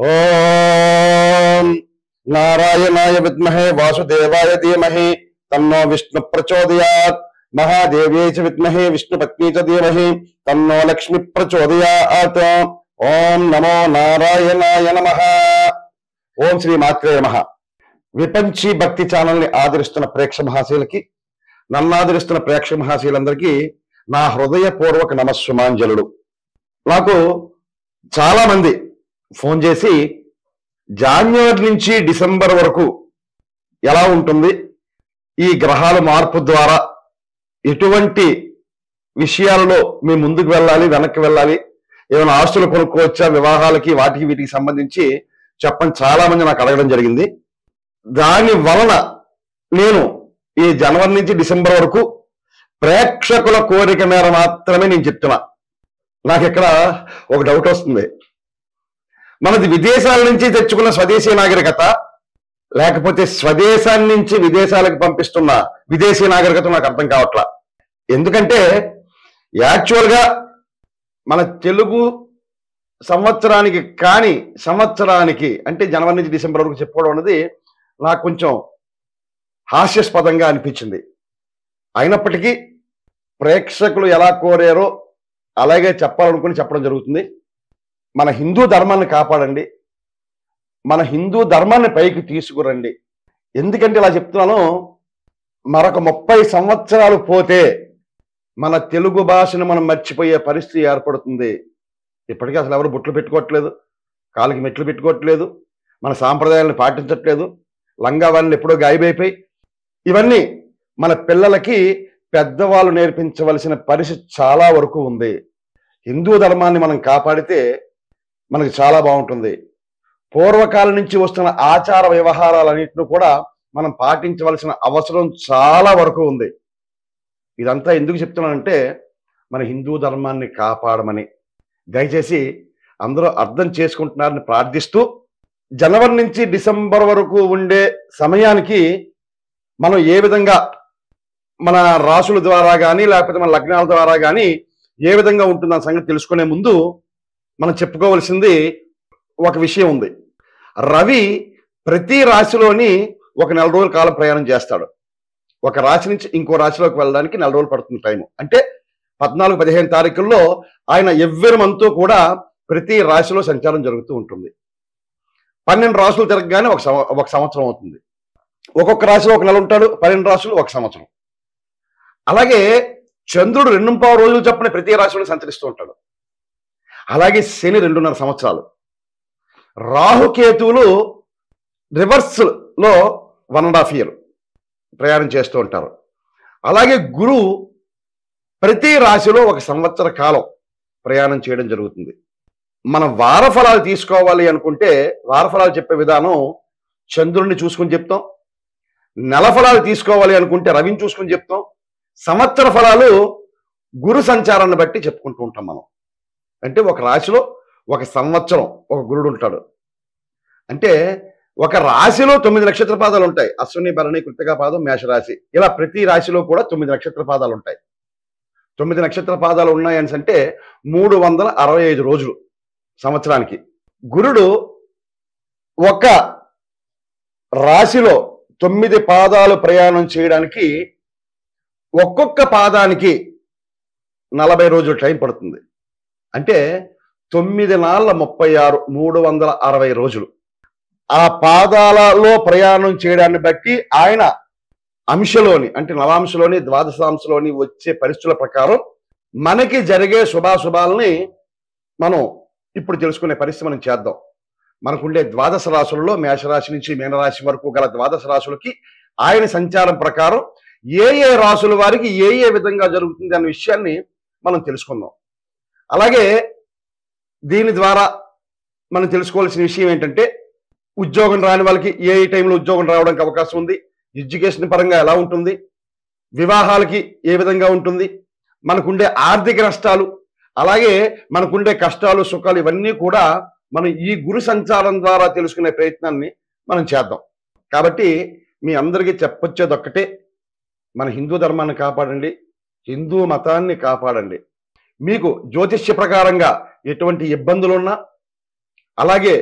ఓం నారాయణాయ విద్మహే వాసుదేవాయ ధీమహి తన్నో విష్ణు ప్రచోదయాత్ మహాదేవ్యై చ విద్మహే విష్ణుపత్ని చ ధీమహి తన్నో లక్ష్మి ప్రచోదయాత్ ఓం నమో నారాయణాయ నమ ఓం శ్రీ మాత్రే నమ విపంచి భక్తి ఛానల్ ని ఆదరిస్తున్న ప్రేక్ష మహాశీలకి నన్ను ఆదరిస్తున్న ప్రేక్ష మహాశీలందరికీ నా హృదయపూర్వక నమస్సుమాంజలుడు నాకు చాలా మంది ఫోన్ చేసి జాన్యువరి నుంచి డిసెంబర్ వరకు ఎలా ఉంటుంది ఈ గ్రహాల మార్పు ద్వారా ఎటువంటి విషయాలలో మేము ముందుకు వెళ్ళాలి వెనక్కి వెళ్ళాలి ఏమైనా ఆస్తులు కొనుక్కోవచ్చా వివాహాలకి వాటికి వీటికి సంబంధించి చెప్పని చాలా మంది నాకు అడగడం జరిగింది దాని వలన నేను ఈ జనవరి నుంచి డిసెంబర్ వరకు ప్రేక్షకుల కోరిక మేర మాత్రమే నేను చెప్తున్నా నాకు ఇక్కడ ఒక డౌట్ వస్తుంది మనది విదేశాల నుంచి తెచ్చుకున్న స్వదేశీ నాగరికత లేకపోతే స్వదేశాన్ని నుంచి విదేశాలకు పంపిస్తున్న విదేశీ నాగరికత నాకు అర్థం కావట్లా ఎందుకంటే యాక్చువల్ గా మన తెలుగు సంవత్సరానికి కాని సంవత్సరానికి అంటే జనవరి నుంచి డిసెంబర్ వరకు చెప్పుకోవడం అనేది నాకు కొంచెం హాస్యాస్పదంగా అనిపించింది అయినప్పటికీ ప్రేక్షకులు ఎలా కోరారో అలాగే చెప్పాలనుకుని చెప్పడం జరుగుతుంది మన హిందూ ధర్మాన్ని కాపాడండి మన హిందూ ధర్మాన్ని పైకి తీసుకురండి ఎందుకంటే ఇలా చెప్తున్నాను మరొక ముప్పై సంవత్సరాలు పోతే మన తెలుగు భాషను మనం మర్చిపోయే పరిస్థితి ఏర్పడుతుంది ఇప్పటికీ అసలు ఎవరు బుట్లు పెట్టుకోవట్లేదు కాలికి మెట్లు పెట్టుకోవట్లేదు మన సాంప్రదాయాలను పాటించట్లేదు లంగా వాళ్ళని ఎప్పుడో గాయబైపోయి ఇవన్నీ మన పిల్లలకి పెద్దవాళ్ళు నేర్పించవలసిన పరిస్థితి చాలా వరకు ఉంది హిందూ ధర్మాన్ని మనం కాపాడితే మనకి చాలా బాగుంటుంది పూర్వకాలం నుంచి వస్తున్న ఆచార వ్యవహారాలన్నింటినీ కూడా మనం పాటించవలసిన అవసరం చాలా వరకు ఉంది ఇదంతా ఎందుకు చెప్తున్నానంటే మన హిందూ ధర్మాన్ని కాపాడమని దయచేసి అందరూ అర్థం చేసుకుంటున్నారని ప్రార్థిస్తూ జనవరి నుంచి డిసెంబర్ వరకు ఉండే సమయానికి మనం ఏ విధంగా మన రాసుల ద్వారా కానీ లేకపోతే మన లగ్నాల ద్వారా కానీ ఏ విధంగా ఉంటుందన్న సంగతి తెలుసుకునే ముందు మనం చెప్పుకోవలసింది ఒక విషయం ఉంది రవి ప్రతి రాశిలోని ఒక నెల రోజుల కాలం ప్రయాణం చేస్తాడు ఒక రాశి నుంచి ఇంకో రాశిలోకి వెళ్ళడానికి నెల రోజులు పడుతుంది టైం అంటే పద్నాలుగు పదిహేను తారీఖుల్లో ఆయన ఎవ్వరి మంతు కూడా ప్రతి రాశిలో సంచారం జరుగుతూ ఉంటుంది పన్నెండు రాశులు తిరగగానే ఒక సంవ- ఒక సంవత్సరం అవుతుంది ఒక్కొక్క రాశిలో ఒక నెల ఉంటాడు పన్నెండు రాశులు ఒక సంవత్సరం అలాగే చంద్రుడు రెండు పావు రోజులు చొప్పున ప్రతి రాశిలో సంచరిస్తూ ఉంటాడు అలాగే శని రెండున్నర సంవత్సరాలు రాహుకేతువులు రివర్స్ లో వన్ అండ్ హాఫ్ ఇయర్ ప్రయాణం చేస్తూ ఉంటారు అలాగే గురువు ప్రతి రాశిలో ఒక సంవత్సర కాలం ప్రయాణం చేయడం జరుగుతుంది మన వారఫలాలు తీసుకోవాలి అనుకుంటే వారఫలాలు చెప్పే విధానం చంద్రుడిని చూసుకుని చెప్తాం నెల ఫలాలు తీసుకోవాలి అనుకుంటే రవిని చూసుకుని చెప్తాం సంవత్సర ఫలాలు గురు సంచారాన్ని బట్టి చెప్పుకుంటూ ఉంటాం మనం అంటే ఒక రాశిలో ఒక సంవత్సరం ఒక గురుడు ఉంటాడు అంటే ఒక రాశిలో తొమ్మిది నక్షత్ర పాదాలు ఉంటాయి అశ్విని భరణి కృతికా పాదం మేషరాశి ఇలా ప్రతి రాశిలో కూడా తొమ్మిది నక్షత్ర పాదాలు ఉంటాయి తొమ్మిది నక్షత్ర పాదాలు ఉన్నాయని అంటే మూడు వందల అరవై ఐదు రోజులు సంవత్సరానికి గురుడు ఒక రాశిలో తొమ్మిది పాదాలు ప్రయాణం చేయడానికి ఒక్కొక్క పాదానికి నలభై రోజులు టైం పడుతుంది అంటే తొమ్మిది నాళ్ళ ముప్పై ఆరు మూడు వందల అరవై రోజులు ఆ పాదాలలో ప్రయాణం చేయడాన్ని బట్టి ఆయన అంశలోని అంటే నవాంశలోని ద్వాదశాంశలోని వచ్చే పరిస్థితుల ప్రకారం మనకి జరిగే శుభాశుభాలని మనం ఇప్పుడు తెలుసుకునే పరిస్థితి మనం చేద్దాం మనకుండే ద్వాదశ రాశులలో మేషరాశి నుంచి మీనరాశి వరకు గల ద్వాదశ రాశులకి ఆయన సంచారం ప్రకారం ఏ ఏ రాశుల వారికి ఏ ఏ విధంగా జరుగుతుంది అనే విషయాన్ని మనం తెలుసుకుందాం అలాగే దీని ద్వారా మనం తెలుసుకోవాల్సిన విషయం ఏంటంటే ఉద్యోగం రాని వాళ్ళకి ఏ ఏ టైంలో ఉద్యోగం రావడానికి అవకాశం ఉంది ఎడ్యుకేషన్ పరంగా ఎలా ఉంటుంది వివాహాలకి ఏ విధంగా ఉంటుంది మనకుండే ఆర్థిక నష్టాలు అలాగే మనకుండే కష్టాలు సుఖాలు ఇవన్నీ కూడా మనం ఈ గురు సంచారం ద్వారా తెలుసుకునే ప్రయత్నాన్ని మనం చేద్దాం కాబట్టి మీ అందరికీ చెప్పొచ్చేది ఒక్కటే మన హిందూ ధర్మాన్ని కాపాడండి హిందూ మతాన్ని కాపాడండి మీకు జ్యోతిష్య ప్రకారంగా ఎటువంటి ఇబ్బందులు ఉన్నా అలాగే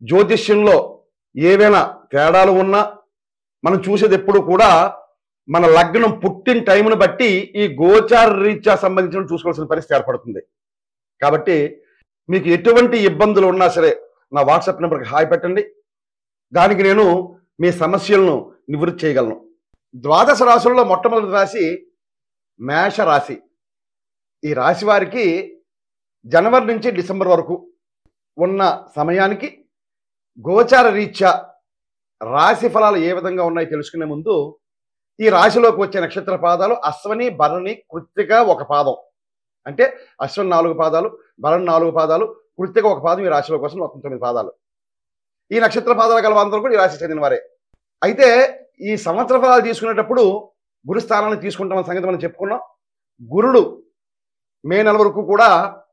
జ్యోతిష్యంలో ఏవైనా తేడాలు ఉన్నా మనం చూసేది ఎప్పుడు కూడా మన లగ్నం పుట్టిన టైంను బట్టి ఈ గోచార రీత్యా సంబంధించిన చూసుకోవాల్సిన పరిస్థితి ఏర్పడుతుంది కాబట్టి మీకు ఎటువంటి ఇబ్బందులు ఉన్నా సరే నా వాట్సాప్ నెంబర్కి హాయ్ పెట్టండి దానికి నేను మీ సమస్యలను నివృత్తి చేయగలను ద్వాదశ రాశుల్లో మొట్టమొదటి రాశి మేష రాశి ఈ రాశి వారికి జనవరి నుంచి డిసెంబర్ వరకు ఉన్న సమయానికి గోచార రీత్యా రాశి ఫలాలు ఏ విధంగా ఉన్నాయో తెలుసుకునే ముందు ఈ రాశిలోకి వచ్చే నక్షత్ర పాదాలు అశ్వని భరణి కృత్తిక ఒక పాదం అంటే అశ్వని నాలుగు పాదాలు భరణి నాలుగు పాదాలు కృత్తిక ఒక పాదం ఈ రాశిలో కోసం మొత్తం తొమ్మిది పాదాలు ఈ నక్షత్ర పాదాలు గల అందరూ కూడా ఈ రాశి చెందిన వారే అయితే ఈ సంవత్సర ఫలాలు తీసుకునేటప్పుడు గురు స్థానాన్ని తీసుకుంటామన్న సంగతి మనం చెప్పుకున్నాం గురుడు మే నెల వరకు కూడా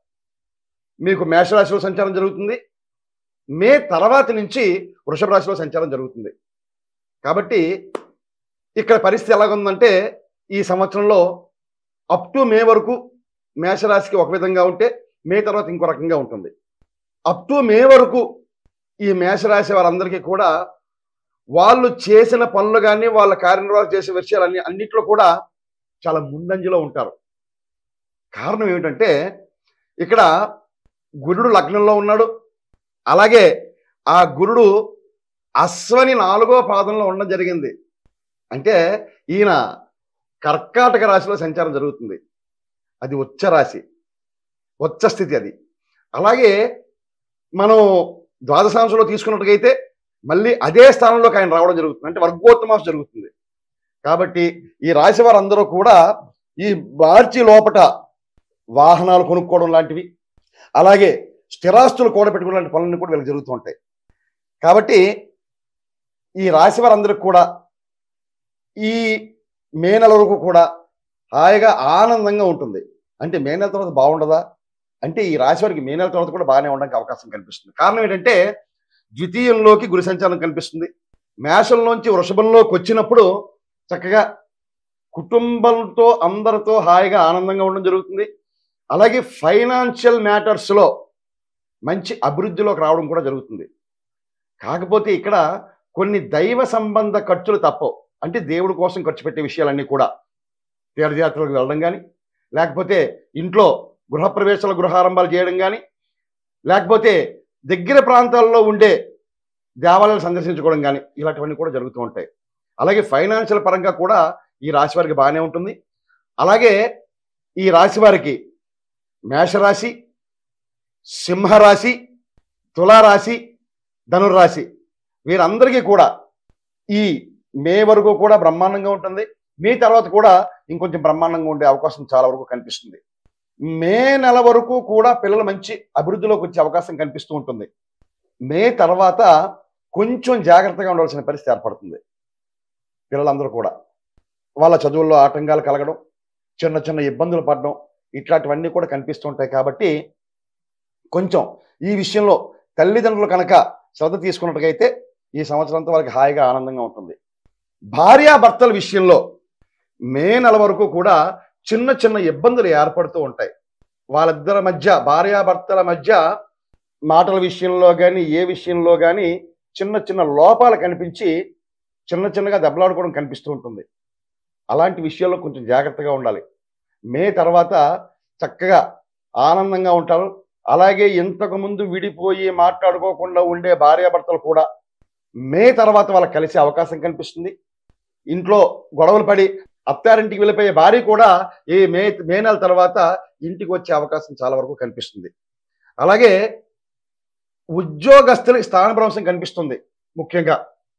మీకు మేషరాశిలో సంచారం జరుగుతుంది మే తర్వాత నుంచి వృషభ రాశిలో సంచారం జరుగుతుంది కాబట్టి ఇక్కడ పరిస్థితి ఎలాగుందంటే ఈ సంవత్సరంలో అప్ టు మే వరకు మేషరాశికి ఒక విధంగా ఉంటే మే తర్వాత ఇంకో రకంగా ఉంటుంది అప్ టు మే వరకు ఈ మేషరాశి వారందరికీ కూడా వాళ్ళు చేసిన పనులు కానీ వాళ్ళ కార్యనిర్వాహం చేసే విషయాలు అన్ని అన్నిట్లో కూడా చాలా ముందంజలో ఉంటారు కారణం ఏమిటంటే ఇక్కడ గురుడు లగ్నంలో ఉన్నాడు అలాగే ఆ గురుడు అశ్వని నాలుగో పాదంలో ఉండడం జరిగింది అంటే ఈయన కర్కాటక రాశిలో సంచారం జరుగుతుంది అది ఉచ్చ రాశి ఉచ్చ స్థితి అది అలాగే మనం ద్వాదశాంశంలో తీసుకున్నట్టుగైతే మళ్ళీ అదే స్థానంలోకి ఆయన రావడం జరుగుతుంది అంటే వర్గోత్తమాంశం జరుగుతుంది కాబట్టి ఈ రాశి వారందరూ కూడా ఈ మార్చి లోపట వాహనాలు కొనుక్కోవడం లాంటివి అలాగే స్థిరాస్తులు కూడబెట్టుకోవడం లాంటి పనులన్నీ కూడా వీళ్ళకి జరుగుతూ ఉంటాయి కాబట్టి ఈ రాశి వారందరికి కూడా ఈ మే నెల వరకు కూడా హాయిగా ఆనందంగా ఉంటుంది అంటే మే నెల తర్వాత బాగుండదా అంటే ఈ రాశి వారికి మే నెల తర్వాత కూడా బాగానే ఉండడానికి అవకాశం కనిపిస్తుంది కారణం ఏంటంటే ద్వితీయంలోకి గురి సంచారం కనిపిస్తుంది మేషంలోంచి వృషభంలోకి వచ్చినప్పుడు చక్కగా కుటుంబంతో అందరితో హాయిగా ఆనందంగా ఉండడం జరుగుతుంది అలాగే ఫైనాన్షియల్ మ్యాటర్స్లో మంచి అభివృద్ధిలోకి రావడం కూడా జరుగుతుంది కాకపోతే ఇక్కడ కొన్ని దైవ సంబంధ ఖర్చులు తప్పవు అంటే దేవుడి కోసం ఖర్చు పెట్టే విషయాలన్నీ కూడా తీర్థయాత్రలకు వెళ్ళడం కానీ లేకపోతే ఇంట్లో గృహప్రవేశాల గృహారంభాలు చేయడం కానీ లేకపోతే దగ్గర ప్రాంతాల్లో ఉండే దేవాలయాలు సందర్శించుకోవడం కానీ ఇలాంటివన్నీ కూడా జరుగుతూ ఉంటాయి అలాగే ఫైనాన్షియల్ పరంగా కూడా ఈ రాశి వారికి బాగానే ఉంటుంది అలాగే ఈ రాశి వారికి మేషరాశి సింహరాశి తులారాశి ధనుర్రాశి వీరందరికీ కూడా ఈ మే వరకు కూడా బ్రహ్మాండంగా ఉంటుంది మే తర్వాత కూడా ఇంకొంచెం బ్రహ్మాండంగా ఉండే అవకాశం చాలా వరకు కనిపిస్తుంది మే నెల వరకు కూడా పిల్లలు మంచి అభివృద్ధిలోకి వచ్చే అవకాశం కనిపిస్తూ ఉంటుంది మే తర్వాత కొంచెం జాగ్రత్తగా ఉండవలసిన పరిస్థితి ఏర్పడుతుంది పిల్లలందరూ కూడా వాళ్ళ చదువుల్లో ఆటంకాలు కలగడం చిన్న చిన్న ఇబ్బందులు పడడం ఇట్లాంటివన్నీ కూడా కనిపిస్తూ ఉంటాయి కాబట్టి కొంచెం ఈ విషయంలో తల్లిదండ్రులు కనుక శ్రద్ధ తీసుకున్నట్టుగైతే ఈ సంవత్సరంతో వాళ్ళకి హాయిగా ఆనందంగా ఉంటుంది భార్యాభర్తల విషయంలో మే నెల వరకు కూడా చిన్న చిన్న ఇబ్బందులు ఏర్పడుతూ ఉంటాయి వాళ్ళిద్దరి మధ్య భార్యాభర్తల మధ్య మాటల విషయంలో కానీ ఏ విషయంలో కానీ చిన్న చిన్న లోపాలు కనిపించి చిన్న చిన్నగా దెబ్బలాడుకోవడం కనిపిస్తూ ఉంటుంది అలాంటి విషయాల్లో కొంచెం జాగ్రత్తగా ఉండాలి మే తర్వాత చక్కగా ఆనందంగా ఉంటారు అలాగే ఇంతకు ముందు విడిపోయి మాట్లాడుకోకుండా ఉండే భార్యాభర్తలు కూడా మే తర్వాత వాళ్ళకి కలిసే అవకాశం కనిపిస్తుంది ఇంట్లో గొడవలు పడి అత్తారింటికి వెళ్ళిపోయే భార్య కూడా ఈ మే మే నెల తర్వాత ఇంటికి వచ్చే అవకాశం చాలా వరకు కనిపిస్తుంది అలాగే ఉద్యోగస్తులకి స్థానభ్రంశం కనిపిస్తుంది ముఖ్యంగా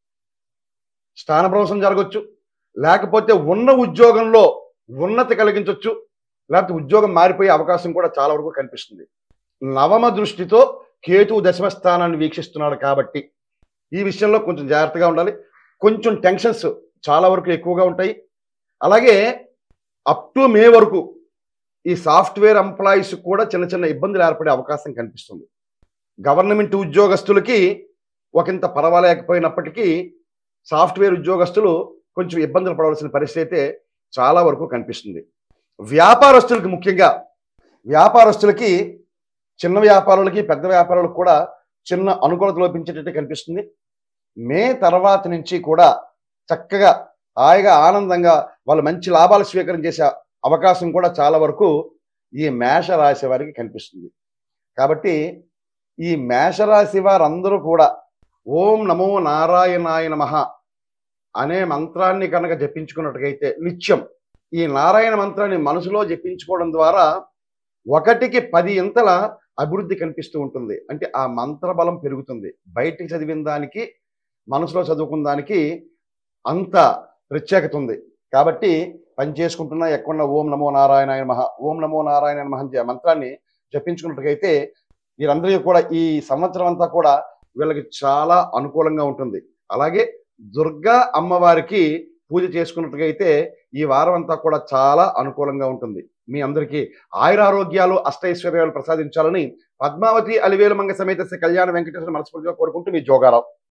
స్థానభ్రంశం జరగవచ్చు లేకపోతే ఉన్న ఉద్యోగంలో ఉన్నతి కలిగించవచ్చు లేకపోతే ఉద్యోగం మారిపోయే అవకాశం కూడా చాలా వరకు కనిపిస్తుంది నవమ దృష్టితో కేతువు దశమ స్థానాన్ని వీక్షిస్తున్నాడు కాబట్టి ఈ విషయంలో కొంచెం జాగ్రత్తగా ఉండాలి కొంచెం టెన్షన్స్ చాలా వరకు ఎక్కువగా ఉంటాయి అలాగే అప్ టు మే వరకు ఈ సాఫ్ట్వేర్ ఎంప్లాయీస్ కూడా చిన్న చిన్న ఇబ్బందులు ఏర్పడే అవకాశం కనిపిస్తుంది గవర్నమెంట్ ఉద్యోగస్తులకి ఒకంత పర్వాలేకపోయినప్పటికీ సాఫ్ట్వేర్ ఉద్యోగస్తులు కొంచెం ఇబ్బందులు పడవలసిన పరిస్థితి అయితే చాలా వరకు కనిపిస్తుంది వ్యాపారస్తులకి ముఖ్యంగా వ్యాపారస్తులకి చిన్న వ్యాపారులకి పెద్ద వ్యాపారులకు కూడా చిన్న అనుకూలత లోపించేటట్టు కనిపిస్తుంది మే తర్వాత నుంచి కూడా చక్కగా హాయిగా ఆనందంగా వాళ్ళు మంచి లాభాలు స్వీకారం చేసే అవకాశం కూడా చాలా వరకు ఈ మేష రాశి వారికి కనిపిస్తుంది కాబట్టి ఈ మేషరాశి వారందరూ కూడా ఓం నమో నారాయణాయ నమః అనే మంత్రాన్ని కనుక జపించుకున్నట్టుగైతే నిత్యం ఈ నారాయణ మంత్రాన్ని మనసులో జపించుకోవడం ద్వారా ఒకటికి పది ఇంతల అభివృద్ధి కనిపిస్తూ ఉంటుంది అంటే ఆ మంత్ర బలం పెరుగుతుంది బయటికి చదివిన దానికి మనసులో చదువుకున్న దానికి అంత ప్రత్యేకత ఉంది కాబట్టి పని చేసుకుంటున్నా ఎక్కడున్న ఓం నమో నారాయణాయ నమః ఓం నమో నారాయణ నమః అనే మంత్రాన్ని జపించుకున్నట్టుగైతే వీరందరికీ కూడా ఈ సంవత్సరం అంతా కూడా వీళ్ళకి చాలా అనుకూలంగా ఉంటుంది అలాగే దుర్గా అమ్మవారికి పూజ చేసుకున్నట్టుగైతే ఈ వారం అంతా కూడా చాలా అనుకూలంగా ఉంటుంది మీ అందరికీ ఆయురారోగ్యాలు అష్టైశ్వర్యాలు ప్రసాదించాలని పద్మావతి అలివేలు మంగ సమేత శ్రీ కళ్యాణ వెంకటేశ్వర మనస్ఫూర్తిగా కోరుకుంటూ మీ జోగారావు